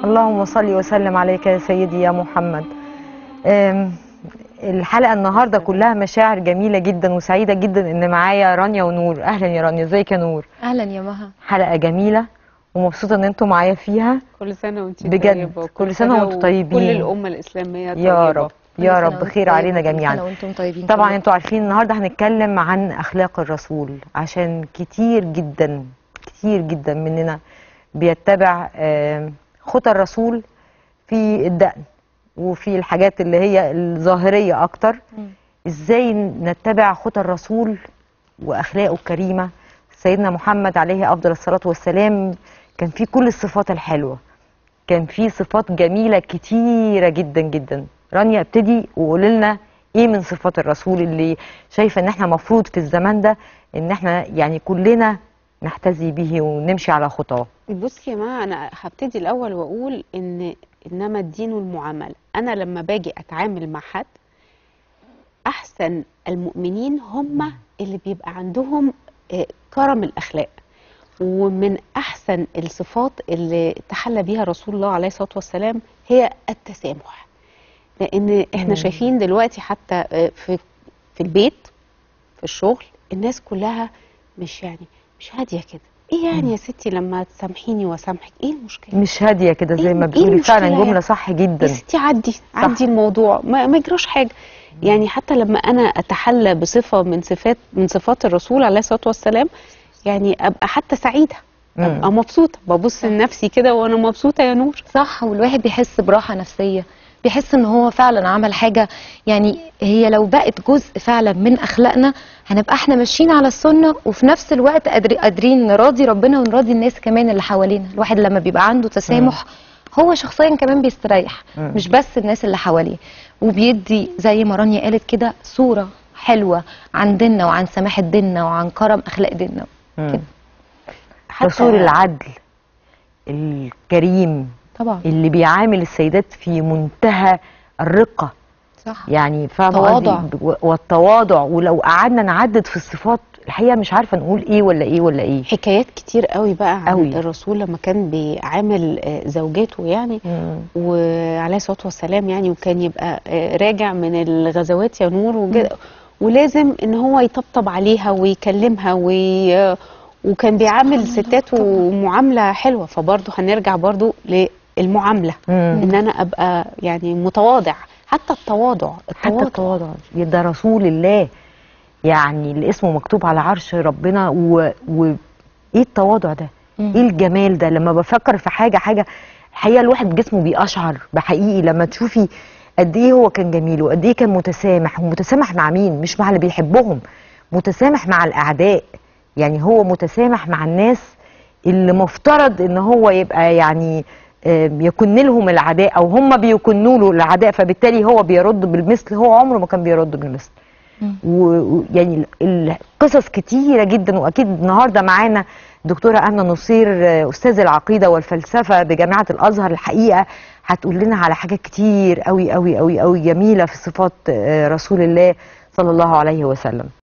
اللهم صل وسلم عليك يا سيدي يا محمد أم، الحلقه النهارده كلها مشاعر جميله جدا وسعيده جدا ان معايا رانيا ونور اهلا يا رانيا ازيك يا نور اهلا يا مها حلقه جميله ومبسوطه ان انتوا معايا فيها كل سنة وانت بجد، طيبة كل سنة وانتوا طيبين. كل الأمة الإسلامية طيبة يا رب يا كل رب سنة خير وانتم علينا طيبين، كل جميعا سنة وانتم طيبين طبعا كلكم. انتوا عارفين النهارده هنتكلم عن اخلاق الرسول عشان كتير جدا كتير جدا مننا بيتبع آم، خطى الرسول في الدقن وفي الحاجات اللي هي الظاهريه اكتر مم. ازاي نتبع خطى الرسول واخلاقه الكريمه سيدنا محمد عليه افضل الصلاه والسلام كان فيه كل الصفات الحلوه كان فيه صفات جميله كتيره جدا جدا رانيا ابتدي وقولي لنا ايه من صفات الرسول اللي شايفه ان احنا مفروض في الزمان ده ان احنا يعني كلنا نحتذي به ونمشي على خطاه بصي يا جماعة أنا هبتدي الأول وأقول إن إنما الدين المعاملة أنا لما باجي أتعامل مع حد أحسن المؤمنين هم اللي بيبقى عندهم آه، كرم الأخلاق ومن أحسن الصفات اللي تحلى بيها رسول الله عليه الصلاة والسلام هي التسامح لأن إحنا مم. شايفين دلوقتي حتى آه، في في البيت في الشغل الناس كلها مش يعني مش هادية كده ايه يعني يا ستي لما تسامحيني واسامحك ايه المشكله مش هاديه كده زي إيه- ما إيه بتقولي فعلا المشكلة جمله يعني؟ صح يا جدا ستي عدي عدي الموضوع ما, ما يجراش حاجه يعني حتى لما انا اتحلى بصفه من صفات من صفات الرسول عليه الصلاه والسلام يعني ابقى حتى سعيده مم. ابقى مبسوطه ببص لنفسي كده وانا مبسوطه يا نور صح والواحد بيحس براحة نفسية بيحس ان هو فعلا عمل حاجة يعني هي لو بقت جزء فعلا من اخلاقنا هنبقى احنا ماشيين على السنة وفي نفس الوقت قادر- قادرين نراضي ربنا ونراضي الناس كمان اللي حوالينا الواحد لما بيبقى عنده تسامح هو شخصيا كمان بيستريح مم. مش بس الناس اللي حواليه وبيدي زي ما رانيا قالت كده صورة حلوة عن ديننا وعن سماحة ديننا وعن كرم اخلاق ديننا مم. كده. حتى رسول العدل الكريم طبعا اللي بيعامل السيدات في منتهى الرقة صح يعني فاهمة تواضع. قصدي؟ و- والتواضع ولو قعدنا نعدد في الصفات الحقيقة مش عارفة نقول ايه ولا ايه ولا ايه حكايات كتير قوي بقى عن قوي. الرسول لما كان بيعامل آه، زوجاته يعني مم. وعليه الصلاه والسلام يعني وكان يبقى آه، راجع من الغزوات يا نور وجد ولازم ان هو يطبطب عليها ويكلمها وي وكان بيعامل ستاته معامله حلوه فبرضه هنرجع برضه للمعامله مم. ان انا ابقى يعني متواضع حتى التواضع حتى التواضع ده رسول الله يعني اللي اسمه مكتوب على عرش ربنا و... و... ايه التواضع ده مم. ايه الجمال ده لما بفكر في حاجه حاجه الحقيقه الواحد جسمه بيقشعر بحقيقي لما تشوفي قد ايه هو كان جميل وقد ايه كان متسامح ومتسامح مع مين مش مع اللي بيحبهم متسامح مع الاعداء يعني هو متسامح مع الناس اللي مفترض ان هو يبقى يعني آم، يكن لهم العداء او هم بيكنوا له العداء فبالتالي هو بيرد بالمثل هو عمره ما كان بيرد بالمثل مم. ويعني القصص كتيرة جدا وأكيد النهاردة معانا دكتورة أمنة نصير آه، أستاذ العقيدة والفلسفة بجامعة الأزهر الحقيقة هتقول لنا على حاجات كتير قوي قوي قوي قوي جميلة في صفات آه، رسول الله صلى الله عليه وسلم